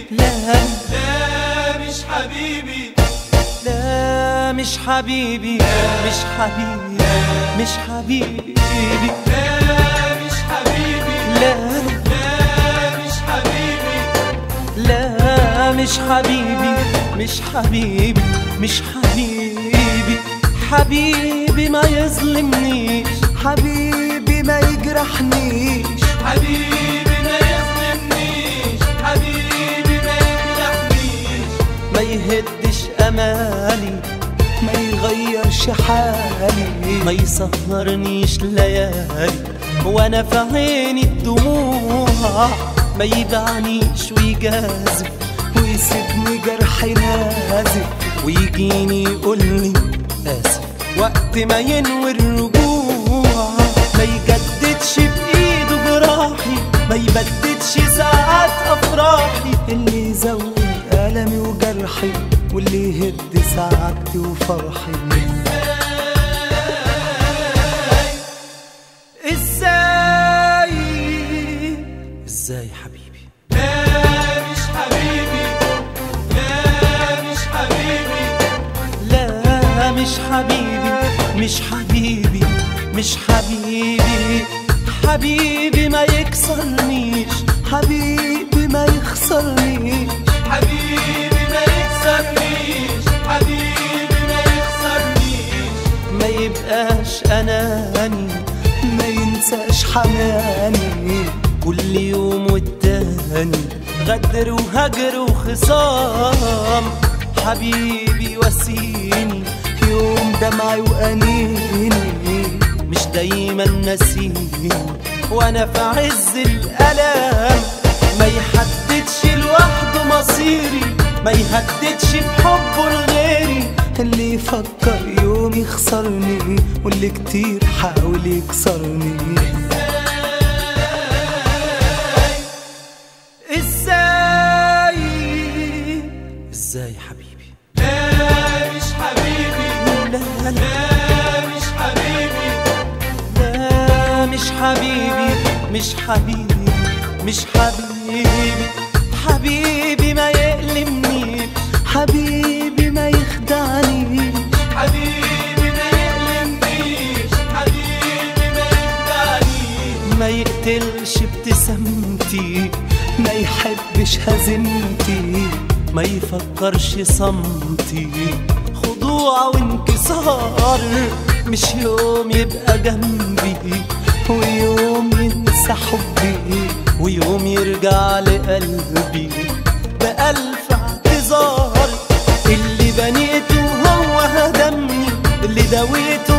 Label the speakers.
Speaker 1: لا
Speaker 2: لا مش حبيبي
Speaker 1: لا مش حبيبي مش حبيبي مش حبيبي
Speaker 2: لا مش حبيبي
Speaker 1: لا
Speaker 2: لا مش حبيبي
Speaker 1: لا مش حبيبي مش حبيبي مش حبيبي حبيبي ما يظلمنيش حبيبي ما يجرحنيش
Speaker 2: حبيبي ما يظلمنيش حبيبي ما يجرحنيش
Speaker 1: ما يهدش امالي ما يغيرش حالي ما يسهرنيش ليالي وانا في عيني الدموع ما يبعنيش ويجازف ويسيبني جرحي نازف ويجيني يقولي اسف وقت ما ينوي الرجوع ما يجددش بايده جراحي ما يبددش ساعات افراحي اللي يزود ألمي وجرحي واللي يهد سعادتي وفرحي ازاي ازاي حبيبي
Speaker 2: لا مش حبيبي لا مش حبيبي
Speaker 1: لا مش حبيبي مش حبيبي مش حبيبي حبيبي ما يكسرنيش حبيبي ما يخسرنيش
Speaker 2: حبيبي ما يكسرنيش حبيبي ما يخسرنيش
Speaker 1: ما يبقاش اناني ما ينساش حناني كل يوم والتاني غدر وهجر وخصام حبيبي وسيني يوم دمعي وانيني مش دايما نسيني وانا في عز الالام ما يحددش لوحده مصيري ما يهددش بحبه لغيري اللي يفكر يوم يخسرني واللي كتير حاول يكسرني ازاي ازاي حبيبي
Speaker 2: لا مش حبيبي
Speaker 1: لا لا
Speaker 2: لا مش حبيبي
Speaker 1: لا مش حبيبي مش حبيبي مش حبيبي حبيبي ما يألمنيش حبيبي ما يخدعنيش
Speaker 2: حبيبي ما يألمنيش حبيبي ما يخدعنيش
Speaker 1: ما يقتلش ابتسامتي ما يحبش هزيمتي ما يفكرش صمتي خضوع وانكسار مش يوم يبقى جنبي ويوم ينسى حبي ويوم يرجع لقلبي بألف اعتذار اللي بنيته هو هدمني اللي دويته